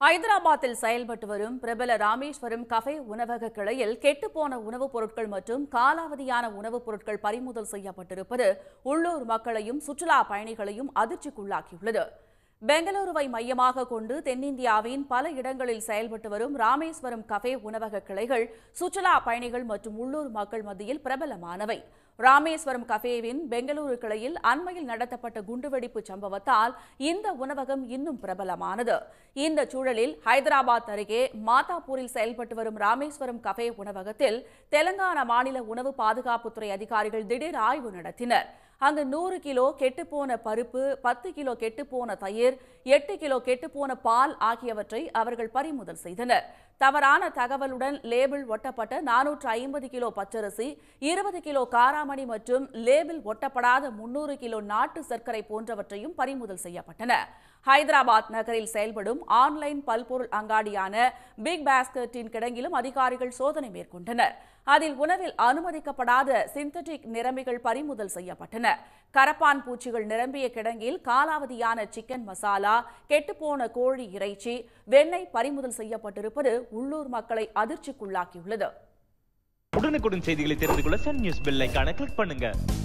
ஐதராபாத்தில் செயல்பட்டு வரும் பிரபல ராமேஸ்வரம் கஃபே உணவக கிளையில் கெட்டுப்போன உணவுப் பொருட்கள் மற்றும் காலாவதியான உணவுப் பொருட்கள் பறிமுதல் செய்யப்பட்டிருப்பது உள்ளூர் மக்களையும் சுற்றுலா பயணிகளையும் அதிர்ச்சிக்குள்ளாக்கியுள்ளது பெங்களூருவை மையமாக கொண்டு தென்னிந்தியாவின் பல இடங்களில் செயல்பட்டு வரும் ராமேஸ்வரம் கஃபே உணவக கிளைகள் சுற்றுலா பயணிகள் மற்றும் உள்ளூர் மக்கள் மத்தியில் பிரபலமானவை ராமேஸ்வரம் கஃபேவின் பெங்களூரு கிளையில் அண்மையில் நடத்தப்பட்ட குண்டுவெடிப்பு சம்பவத்தால் இந்த உணவகம் இன்னும் பிரபலமானது இந்த சூழலில் ஹைதராபாத் அருகே மாதாப்பூரில் செயல்பட்டு வரும் ராமேஸ்வரம் கஃபே உணவகத்தில் தெலங்கானா மாநில உணவு பாதுகாப்புத்துறை அதிகாரிகள் திடீர் ஆய்வு நடத்தினர் அங்கு நூறு கிலோ கெட்டுப்போன பருப்பு பத்து கிலோ கெட்டுப்போன தயிர் எட்டு கிலோ கெட்டுப்போன பால் ஆகியவற்றை அவர்கள் பறிமுதல் செய்தனர் தவறான தகவலுடன் லேபிள் ஒட்டப்பட்ட நானூற்று ஐம்பது கிலோ பச்சரிசி இருபது கிலோ காராமணி மற்றும் லேபிள் ஒட்டப்படாத முன்னூறு கிலோ நாட்டு சர்க்கரை போன்றவற்றையும் பறிமுதல் செய்யப்பட்டன ஹைதராபாத் நகரில் செயல்படும் ஆன்லைன் பல்பொருள் அங்காடியான பிக் பாஸ்கெட்டின் கிடங்கிலும் அதிகாரிகள் சோதனை மேற்கொண்டனர் அதில் உணவில் அனுமதிக்கப்படாத சிந்தட்டிக் நிரம்பிகள் பறிமுதல் செய்யப்பட்டன கரப்பான் பூச்சிகள் நிரம்பிய கிடங்கில் காலாவதியான சிக்கன் மசாலா கெட்டுப்போன கோழி இறைச்சி வெண்ணெய் பறிமுதல் செய்யப்பட்டிருப்பது உள்ளூர் மக்களை அதிர்ச்சிக்குள்ளாக்கியுள்ளது உடனுக்குடன் செய்திகளை தெரிந்து கொள்ள சன் நியூஸ் பெல் ஐகானை கிளிக் பண்ணுங்க